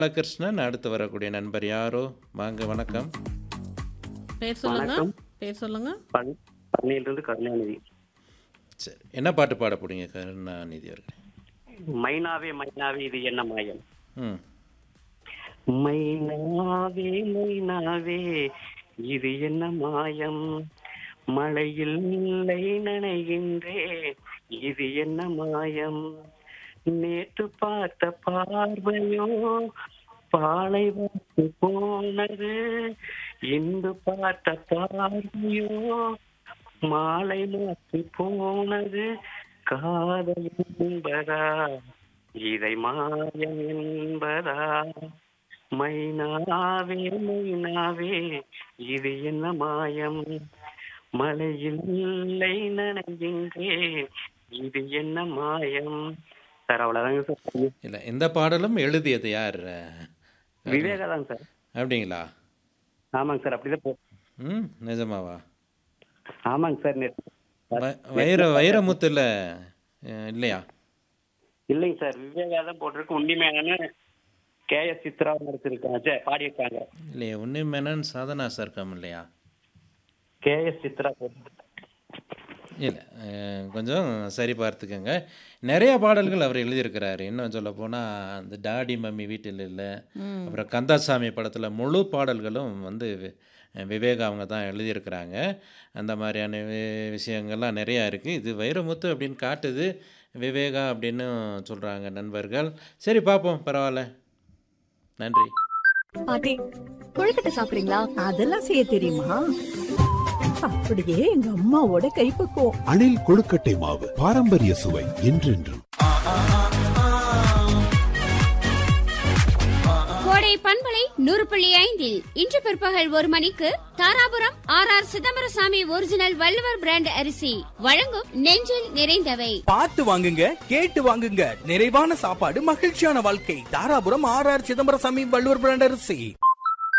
பாலகிருஷ்ணன் அடுத்து வரக்கூடிய நண்பர் யாரோ வாங்க வணக்கம் பேர் சொல்லுங்க வணக்கம். பேர் சொல்லுங்க பன் பன்னியிலிருந்து கருணாநிதி சரி என்ன பாட்டு பாட போறீங்க கருணாநிதி அவர்கள் மைனாவே மைனாவே இது என்ன மாயம் ம் மைனாவே மைனாவே இது என்ன மாயம் மழையில் இல்லை நனைகின்றேன் இது என்ன மாயம் நேற்று பார்த்த பார்வையோ பாலை வந்து போனது இன்று பார்த்த பார்வையோ மாலை மாற்றி போனது காதல் என்பதா இதை மாயம் என்பதா மைனாவே மைனாவே இது என்ன மாயம் மலையில் இல்லை நனைகின்றேன் இது என்ன மாயம் சார் அவ்வளவுதாங்க சார் இல்லை இந்த பாடலும் எழுதியது யார் விவேகா தாங்க சார் அப்படிங்களா ஆமாங்க சார் அப்படிதான் போ ம் நிஜமாவா ஆமாங்க சார் நேத்து வ- வைர வைரமுத்துல அஹ், இல்லையா இல்லைங்க சார் விவேகா தான் போட்டிருக்கு உண்மையான கே எஸ் சித்ரா நடிச்சிருக்காங்க சே பாடியிருக்காங்க இல்லையா உன்னி மேனன் சாதனா சர்க்கம் இல்லையா கே எஸ் சித்ரா போட்டு இல்லை அஹ், கொஞ்சம் சரி பார்த்துக்கோங்க நிறைய பாடல்கள் அவர் எழுதியிருக்கிறாரு இன்னும் சொல்ல போனால் அந்த டாடி மம்மி வீட்டில் இல்லை அப்புறம் கந்தாசாமி படத்தில் முழு பாடல்களும் வந்து வி- விவேகா அவங்க தான் எழுதியிருக்கிறாங்க அந்த மாதிரியான வி- விஷயங்கள்லாம் நிறையா இருக்குது இது வைரமுத்து அப்படின்னு காட்டுது விவேகா அப்படின்னு சொல்கிறாங்க நண்பர்கள் சரி பார்ப்போம் பரவாயில்ல நன்றி பாட்டி கொழுக்கட்டை சாப்பிடுறீங்களா அதெல்லாம் செய்ய தெரியுமா அப்படியே எங்க அம்மாவோட கைப்பக்குவம் அணில் கொழுக்கட்டை மாவு பாரம்பரிய சுவை என்றென்றும் கோடை பண்பலை நூறு புள்ளி ஐந்தில் இன்று பிற்பகல் ஒரு மணிக்கு Dharapuram R R Chidambaraswamy original Valluvar brand அரிசி வழங்கும் நெஞ்சில் நிறைந்தவை பார்த்து வாங்குங்க கேட்டு வாங்குங்க நிறைவான சாப்பாடு மகிழ்ச்சியான வாழ்க்கை Dharapuram R R Chidambaraswamy Valluvar brand அரிசி